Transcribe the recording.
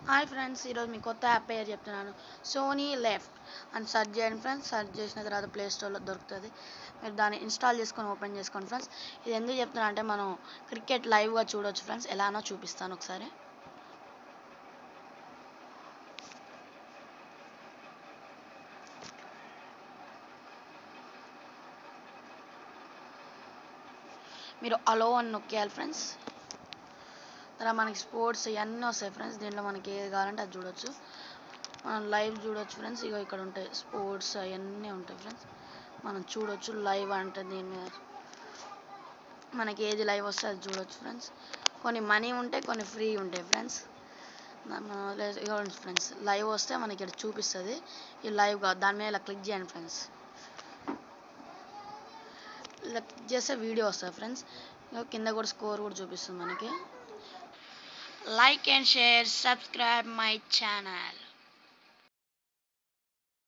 hi friends ఈరోజు మీ కొత్త app పేరు చెప్తున్నాను సోనీ లెఫ్ట్ అని సెర్చ్ చేయండి ఫ్రెండ్స్ సెర్చ్ చేసిన తర్వాత ప్లే స్టోర్లో దొరుకుతుంది మీరు దాన్ని ఇన్స్టాల్ చేసుకొని ఓపెన్ చేసుకోండి ఫ్రెండ్స్ ఇది ఎందుకు చెప్తున్నా అంటే మనం క్రికెట్ లైవ్గా చూడొచ్చు ఫ్రెండ్స్ ఎలానో చూపిస్తాను ఒకసారి మీరు అలో అని నొక్కేయాలి ఫ్రెండ్స్ తర్వాత మనకి స్పోర్ట్స్ ఇవన్నీ వస్తాయి ఫ్రెండ్స్ దీంట్లో మనకి ఏది కావాలంటే అది చూడొచ్చు మనం లైవ్ చూడొచ్చు ఫ్రెండ్స్ ఇగో ఇక్కడ ఉంటాయి స్పోర్ట్స్ అవన్నీ ఉంటాయి ఫ్రెండ్స్ మనం చూడొచ్చు లైవ్ అంటే దీని మీద మనకి ఏది లైవ్ వస్తే అది చూడొచ్చు ఫ్రెండ్స్ కొన్ని మనీ ఉంటాయి కొన్ని ఫ్రీ ఉంటాయి ఫ్రెండ్స్ ఇవ్వండి ఫ్రెండ్స్ లైవ్ వస్తే మనకి ఇక్కడ చూపిస్తుంది ఈ లైవ్ కాదు దాని మీద ఇలా క్లిక్ చేయండి ఫ్రెండ్స్ ఇలా క్లిక్ చేస్తే వీడియో వస్తుంది ఫ్రెండ్స్ కింద కూడా స్కోర్ కూడా చూపిస్తుంది మనకి like and share subscribe my channel